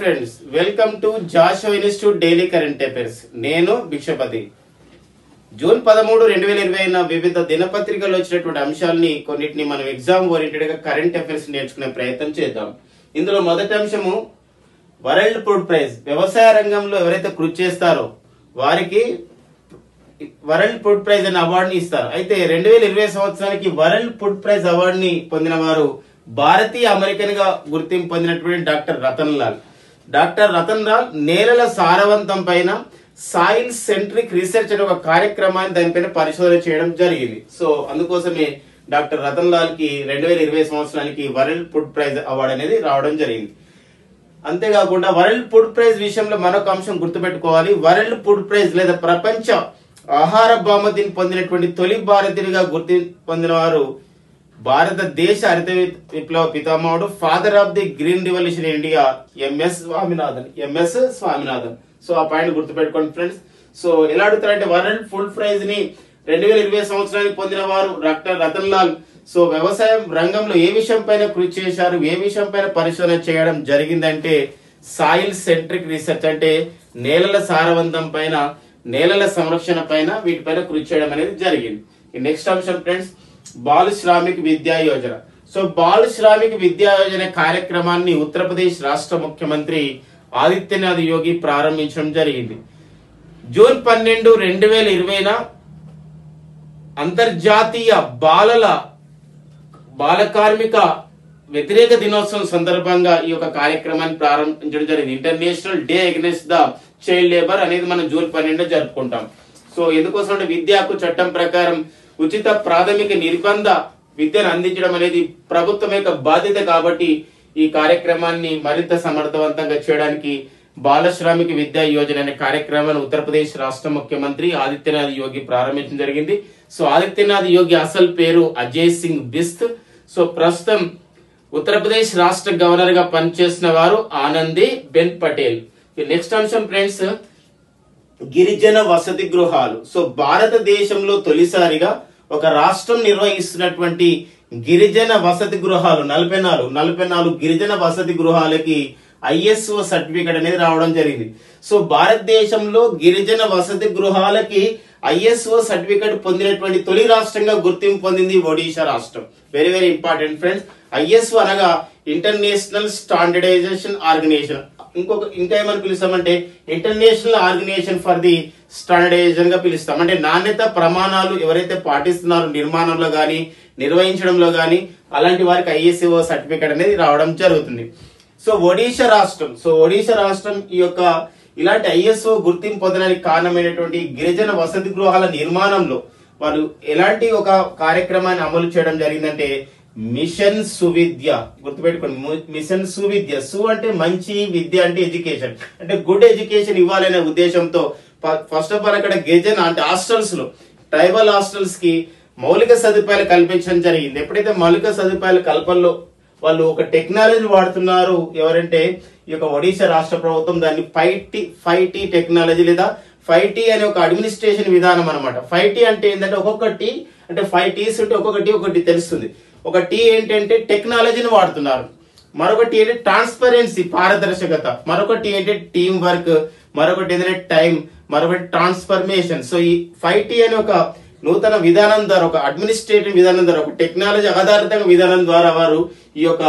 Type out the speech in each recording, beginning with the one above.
friends welcome to జాషో institute daily current affairs నేను Bhikshapathi June పదమూడు రెండు వేల ఇరవై వివిధ దినపత్రికల్లో వచ్చినటువంటి అంశాలని కొన్నిటిని మనం ఎగ్జామ్ ఓరియంటెడ్ గా కరెంట్ అఫైర్స్ నేర్చుకునే ప్రయత్నం చేద్దాం ఇందులో మొదటి అంశము వరల్డ్ ఫుడ్ ప్రైజ్ వ్యవసాయ రంగంలో ఎవరైతే కృషి చేస్తారో వారికి వరల్డ్ ఫుడ్ ప్రైజ్ అనే అవార్డుని ఇస్తారు అయితే రెండు వేల ఇరవై సంవత్సరానికి వరల్డ్ ఫుడ్ ప్రైజ్ అవార్డుని పొందిన వారు భారతీయ అమెరికన్ గా గుర్తింపు పొందినటువంటి డాక్టర్ రతన్ లాల్ డాక్టర్ రతన్ లాల్ నేలల సారవంతం పైన సాయిల్ సెంట్రిక్ రీసెర్చ్ అనే ఒక కార్యక్రమాన్ని దానిపైన పరిశోధన చేయడం జరిగింది సో అందుకోసమే డాక్టర్ రతన్ లాల్ కి రెండు వేల ఇరవై సంవత్సరానికి వరల్డ్ ఫుడ్ ప్రైజ్ అవార్డు అనేది రావడం జరిగింది అంతేకాకుండా వరల్డ్ ఫుడ్ ప్రైజ్ విషయంలో మరొక అంశం గుర్తుపెట్టుకోవాలి వరల్డ్ ఫుడ్ ప్రైజ్ లేదా ప్రపంచ ఆహార బహుమతిని పొందినటువంటి తొలి భారతీయుడిగా గుర్తి పొందిన వారు భారతదేశ హరిత విప్లవ పితామహుడు father of the green revolution in India MS Swaminathan MS Swaminathan so ఆ పాయింట్ గుర్తుపెట్టుకోండి ఫ్రెండ్స్ సో ఎలా అడుగుతారంటే వరల్డ్ ఫుడ్ ప్రైజ్ ని రెండు వేల ఇరవై సంవత్సరానికి పొందిన వారు డాక్టర్ రతన్ లాల్ సో వ్యవసాయం రంగంలో ఏ విషయం పైన కృషి చేశారు ఏ విషయం పైన పరిశోధన చేయడం జరిగిందంటే సాయిల్ సెంట్రిక్ రీసెర్చ్ అంటే నేలల సారవంతం పైన నేలల సంరక్షణ పైన వీటిపైన కృషి చేయడం అనేది జరిగింది నెక్స్ట్ అంశం ఫ్రెండ్స్ బాల్ శ్రామిక్ విద్యా యోజన సో బాల్ శ్రామిక్ విద్యా యోజన కార్యక్రమాన్ని ఉత్తరప్రదేశ్ రాష్ట్ర ముఖ్యమంత్రి ఆదిత్యనాథ్ యోగి ప్రారంభించడం జరిగింది జూన్ పన్నెండు రెండు వేల ఇరవైన అంతర్జాతీయ బాలల బాల కార్మిక వ్యతిరేక దినోత్సవం సందర్భంగా ఈ యొక్క కార్యక్రమాన్ని ప్రారంభించడం జరిగింది international day against the child labour అనేది మనం జూన్ పన్నెండు జరుపుకుంటాం సో ఎందుకోసం అంటే విద్యా హక్కు చట్టం ప్రకారం ఉచిత ప్రాథమిక నిర్బంధ విద్యను అందించడం అనేది ప్రభుత్వం యొక్క బాధ్యత కాబట్టి ఈ కార్యక్రమాన్ని మరింత సమర్థవంతంగా చేయడానికి బాల శ్రామిక విద్యా యోజన అనే కార్యక్రమాన్ని ఉత్తరప్రదేశ్ రాష్ట్ర ముఖ్యమంత్రి ఆదిత్యనాథ్ యోగి ప్రారంభించడం జరిగింది సో ఆదిత్యనాథ్ యోగి అసలు పేరు అజయ్ సింగ్ బిస్త్ సో ప్రస్తుతం ఉత్తరప్రదేశ్ రాష్ట్ర గవర్నర్ గా పనిచేసిన వారు ఆనంది బెన్ పటేల్ నెక్స్ట్ అంశం ఫ్రెండ్స్ గిరిజన వసతి గృహాలు సో భారతదేశంలో తొలిసారిగా ఒక రాష్ట్రం నిర్వహిస్తున్నటువంటి గిరిజన వసతి గృహాలు నలభై నాలుగు నలభై నాలుగు గిరిజన వసతి గృహాలకి ఐఎస్ఓ సర్టిఫికేట్ అనేది రావడం జరిగింది సో భారతదేశంలో గిరిజన వసతి గృహాలకి ఐఎస్ఓ సర్టిఫికేట్ పొందినటువంటి తొలి రాష్ట్రంగా గుర్తింపు పొందింది ఒడిషా రాష్ట్రం very very important friends ISO అనగా ఇంటర్నేషనల్ స్టాండర్డైజేషన్ ఆర్గనైజేషన్ ఇంకొక ఇంకా ఏమని పిలుస్తామంటే international organisation for the standardisation గా పిలుస్తాం అంటే నాణ్యత ప్రమాణాలు ఎవరైతే పాటిస్తున్నారో నిర్మాణంలో గాని నిర్వహించడంలో గాని అలాంటి వారికి ఐఎస్ఓ సర్టిఫికేట్ అనేది రావడం జరుగుతుంది సో ఒడిషా రాష్ట్రం సో ఒడిషా రాష్ట్రం ఈ యొక్క ఇలాంటి ఐఎస్ఓ గుర్తింపు పొందడానికి కారణమైనటువంటి గిరిజన వసతి గృహాల నిర్మాణంలో వారు ఎలాంటి ఒక కార్యక్రమాన్ని అమలు చేయడం జరిగిందంటే మిషన్ సువిద్య గుర్తుపెట్టుకోండి ము- మిషన్ సువిద్య సు అంటే మంచి విద్య అంటే ఎడ్యుకేషన్ అంటే గుడ్ ఎడ్యుకేషన్ ఇవ్వాలనే ఉద్దేశంతో ఫస్ట్ ఆఫ్ ఆల్ అక్కడ గిరిజన అంటే హాస్టల్స్ లో ట్రైబల్ హాస్టల్స్ కి మౌలిక సదుపాయాలు కల్పించడం జరిగింది ఎప్పుడైతే మౌలిక సదుపాయాల కల్పనలో వాళ్ళు ఒక టెక్నాలజీ వాడుతున్నారు ఎవరంటే ఈ యొక్క ఒడిశా రాష్ట్ర ప్రభుత్వం దాన్ని five T five T technology లేదా ఫైవ్ టీ అనే ఒక అడ్మినిస్ట్రేషన్ విధానం అనమాట ఫైవ్ టీ అంటే ఏంటంటే ఒక్కొక్క టీ అంటే ఫైవ్ టీస్ ఉంటే ఒక్కొక్క టీ ఒకటి తెలుస్తుంది ఒక టీ ఏంటంటే టెక్నాలజీని వాడుతున్నారు మరొకటి ఏంటంటే ట్రాన్స్పరెన్సీ పారదర్శకత మరొకటి ఏంటంటే టీం వర్క్ మరొకటి ఏంటంటే టైం మరొకటి ట్రాన్స్ఫర్మేషన్ సో ఈ ఫైవ్ టీ అనే ఒక నూతన విధానం ద్వారా ఒక అడ్మినిస్ట్రేటివ్ విధానం ద్వారా ఒక టెక్నాలజీ ఆధారిత విధానం ద్వారా వారు ఈ యొక్క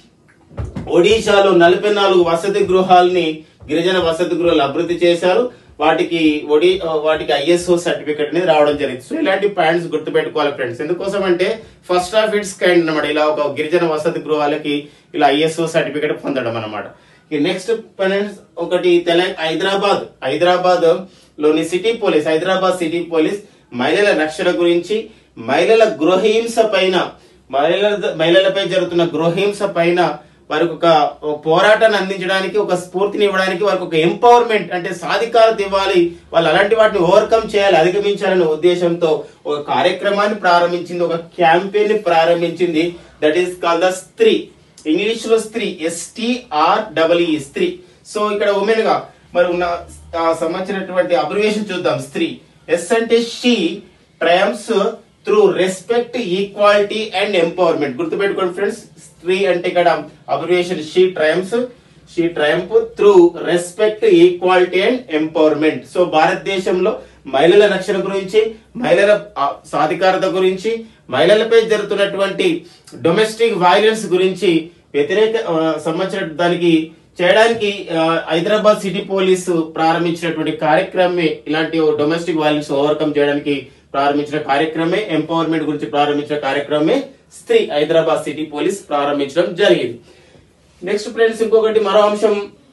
ఒడిశాలో నలభై నాలుగు వసతి గృహాలని గిరిజన వసతి గృహాలు అభివృద్ధి చేశారు వాటికి ఒడి వాటికి ఐఎస్ఓ సర్టిఫికేట్ అనేది రావడం జరిగింది సో ఇలాంటి పాయింట్స్ గుర్తుపెట్టుకోవాలి ఫ్రెండ్స్ ఎందుకోసం అంటే ఫస్ట్ ఆఫ్ ఇట్స్ కైండ్ అన్నమాట ఇలా ఒక గిరిజన వసతి గృహాలకి ఇలా ఐఎస్ఓ సర్టిఫికేట్ పొందడం అనమాట నెక్స్ట్ పాయింట్స్ ఒకటి తెలంగాణ హైదరాబాద్ హైదరాబాద్ లోని city police Hyderabad city police మహిళల రక్షణ గురించి మహిళల గృహహింస పైన మహిళల మహిళలపై జరుగుతున్న గృహహింస పైన వారికి ఒక ఒక పోరాటాన్ని అందించడానికి ఒక స్ఫూర్తిని ఇవ్వడానికి వారికి ఒక ఎంపవర్మెంట్ అంటే సాధికారత ఇవ్వాలి వాళ్ళు అలాంటి వాటిని ఓవర్కమ్ చేయాలి అధిగమించాలనే ఉద్దేశంతో ఒక కార్యక్రమాన్ని ప్రారంభించింది ఒక క్యాంపెయిన్ ని ప్రారంభించింది that is call the Stree English లో Stree STR double Stree so ఇక్కడ ఉమెన్ గా మరి ఉన్న ఆ సంబంధించినటువంటి అబ్రివేషన్ చూద్దాం స్త్రీ ఎస్ అంటే she triumphs through respect equality and empowerment గుర్తుపెట్టుకోండి ఫ్రెండ్స్ స్త్రీ అంటే ఇక్కడ abbreviation she triumphs she triumph through respect equality and empowerment so భారతదేశంలో మహిళల రక్షణ గురించి మహిళల ఆ, సాధికారత గురించి మహిళలపై జరుగుతున్నటువంటి డొమెస్టిక్ వైలెన్స్ గురించి వ్యతిరేక ఆ, సంబంధించిన దానికి చేయడానికి ఆ, హైదరాబాద్ సిటీ పోలీసు ప్రారంభించినటువంటి కార్యక్రమమే ఇలాంటి డొమెస్టిక్ వైలెన్స్ ఓవర్కమ్ చేయడానికి ప్రారంభించిన కార్యక్రమే ఎంపవర్మెంట్ గురించి ప్రారంభించిన కార్యక్రమమే స్త్రీ హైదరాబాద్ సిటీ పోలీస్ ప్రారంభించడం జరిగింది నెక్స్ట్ ఫ్రెండ్స్ ఇంకొకటి మరో అంశం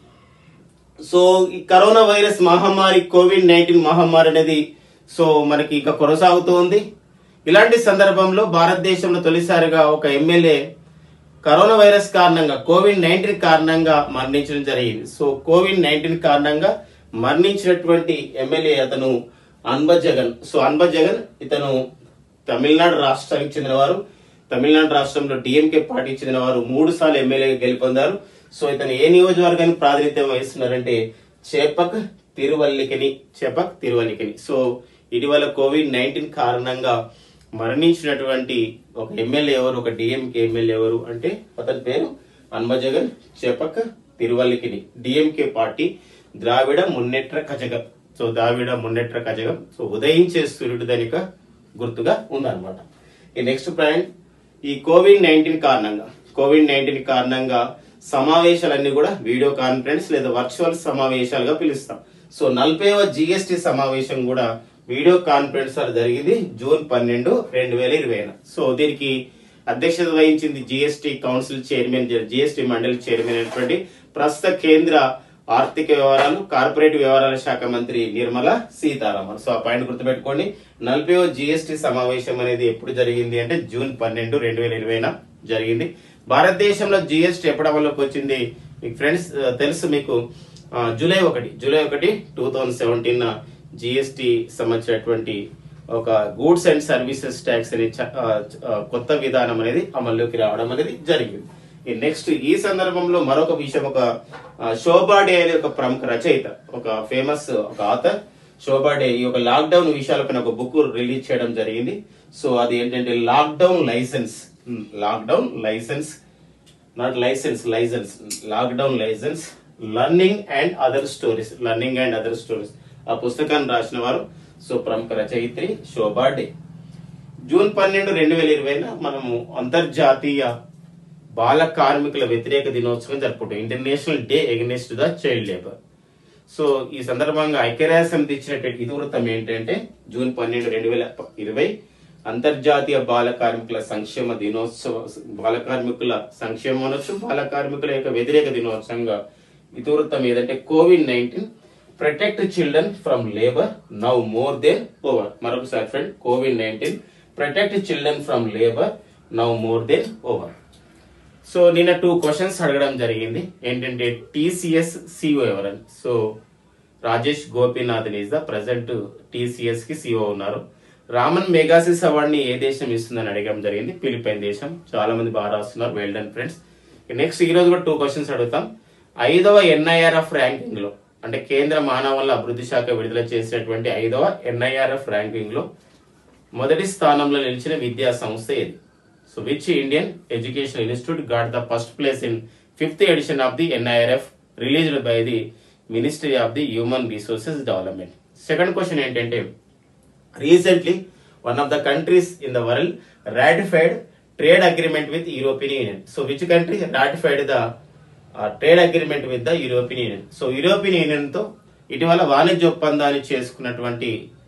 సో ఈ కరోనా వైరస్ మహమ్మారి కోవిడ్ నైన్టీన్ మహమ్మారి అనేది సో మనకి ఇంకా కొనసాగుతోంది ఇలాంటి సందర్భంలో భారతదేశంలో తొలిసారిగా ఒక ఎమ్మెల్యే కరోనా వైరస్ కారణంగా కోవిడ్ నైన్టీన్ కారణంగా మరణించడం జరిగింది సో కోవిడ్ నైన్టీన్ కారణంగా మరణించినటువంటి ఎమ్మెల్యే అతను Anbazhagan so Anbazhagan ఇతను తమిళనాడు రాష్ట్రానికి చెందినవారు తమిళనాడు రాష్ట్రంలో డిఎంకే పార్టీకి చెందిన వారు మూడు సార్లు ఎమ్మెల్యేగా గెలుపొందారు సో ఇతను ఏ నియోజకవర్గానికి ప్రాతినిధ్యం వహిస్తున్నారంటే చేపక్ తిరువల్లికని చేపక్ తిరువల్లికని సో ఇటీవల కోవిడ్ నైన్టీన్ కారణంగా మరణించినటువంటి ఒక ఎమ్మెల్యే ఎవరు ఒక డిఎంకే ఎమ్మెల్యే ఎవరు అంటే అతని పేరు Anbazhagan Chepauk Thiruvallikeni DMK party Dravida Munnetra Kazhagam so Dravida Munnetra Kazhagam so ఉదయించే సూర్యుడు దానిక గుర్తుగా ఉందన్నమాట ఈ నెక్స్ట్ పాయింట్ ఈ కోవిడ్ నైన్టీన్ కారణంగా కోవిడ్ నైన్టీన్ కారణంగా సమావేశాలన్నీ కూడా వీడియో కాన్ఫరెన్స్ లేదా వర్చువల్ సమావేశాలుగా పిలుస్తాం సో నలభైవ జిఎస్టి సమావేశం కూడా వీడియో కాన్ఫరెన్స్ లో జరిగింది జూన్ పన్నెండు రెండు వేల ఇరవై సో దీనికి అధ్యక్షత వహించింది జిఎస్టి కౌన్సిల్ చైర్మన్ జిఎస్టి మండలి చైర్మన్ అయినటువంటి ప్రస్తుత కేంద్ర ఆర్థిక వ్యవహారాలు కార్పొరేట్ వ్యవహారాల శాఖ మంత్రి నిర్మలా సీతారామన్ సో ఆ పాయింట్ గుర్తుపెట్టుకోండి నలభై జిఎస్టి సమావేశం అనేది ఎప్పుడు జరిగింది అంటే జూన్ పన్నెండు రెండు వేల ఇరవైన జరిగింది భారతదేశంలో జిఎస్టి ఎప్పుడు అమల్లోకి వచ్చింది మీకు ఫ్రెండ్స్ ఆ, తెలుసు మీకు ఆ, జూలై ఒకటి జూలై ఒకటి టూ థౌజండ్ సెవెంటీన్ జిఎస్టి సంబంధించినటువంటి ఒక గూడ్స్ అండ్ సర్వీసెస్ ట్యాక్స్ అనే చ- ఆ, ఆ, కొత్త విధానం అనేది అమల్లోకి రావడం అనేది జరిగింది ఈ నెక్స్ట్ ఈ సందర్భంలో మరొక విషయం ఒక ఆ, శోభా డే అనే ఒక ప్రముఖ రచయిత ఒక ఫేమస్ ఒక ఆథర్ శోభా డే ఈ యొక్క లాక్డౌన్ విషయాలపైన ఒక బుక్ రిలీజ్ చేయడం జరిగింది సో అది ఏంటంటే lockdown licence lockdown licence not licence licence lockdown licence learning and other stories learning and other stories ఆ పుస్తకాన్ని రాసిన వారు సో ప్రముఖ రచయిత్రి శోభా డే జూన్ పన్నెండు రెండు వేల ఇరవైన మనము అంతర్జాతీయ బాల కార్మికుల వ్యతిరేక దినోత్సవం జరుపుకుంటాం international day against the child labour so ఈ సందర్భంగా ఐక్యరాజ్య సమితి ఇచ్చినటువంటి ఇతివృత్తం ఏంటంటే జూన్ పన్నెండు రెండు వేల ఇరవై అంతర్జాతీయ బాల కార్మికుల సంక్షేమ దినోత్సవ బాల కార్మికుల సంక్షేమం అనొచ్చు బాల కార్మికుల యొక్క వ్యతిరేక దినోత్సవంగా ఇతివృత్తం ఏదంటే covid nineteen protect children from labour now more than over మరొకసారి friend covid nineteen protect children from labour now more than over so నిన్న టూ క్వశ్చన్స్ అడగడం జరిగింది ఏంటంటే టీసీఎస్ సిఓ ఎవరని so Rajesh Gopinathan is the present TCS కి CEO ఉన్నారు Ramon మెగాసిస్ award ని ఏ దేశం ఇస్తుందని అడగడం జరిగింది ఫిలిపైన్ దేశం చాలా మంది బాగా రాస్తున్నారు వెల్ డన్ ఫ్రెండ్స్ నెక్స్ట్ ఈ రోజు కూడా టూ క్వశ్చన్స్ అడుగుతాం ఐదవ ఎన్ఐఆర్ఎఫ్ ర్యాంకింగ్ లో అంటే కేంద్ర మానవ వనరుల అభివృద్ధి శాఖ విడుదల చేసినటువంటి ఐదవ ఎన్ఐఆర్ఎఫ్ ర్యాంకింగ్ లో మొదటి స్థానంలో నిలిచిన విద్యా సంస్థ ఏది so which Indian education institute got the first place in fifth edition of the NIRF released by the ministry of the human resources development second question ఏంటంటే recently one of the countries in the world ratified trade agreement with European Union so which country ratified the trade agreement with the European Union so European Union తో ఇటీవల వాణిజ్య ఒప్పందాన్ని చేసుకున్నటువంటి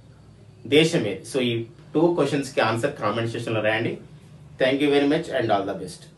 దేశం ఏది so ఈ two questions కి answer comment section లో రాయండి thank you very much and all the best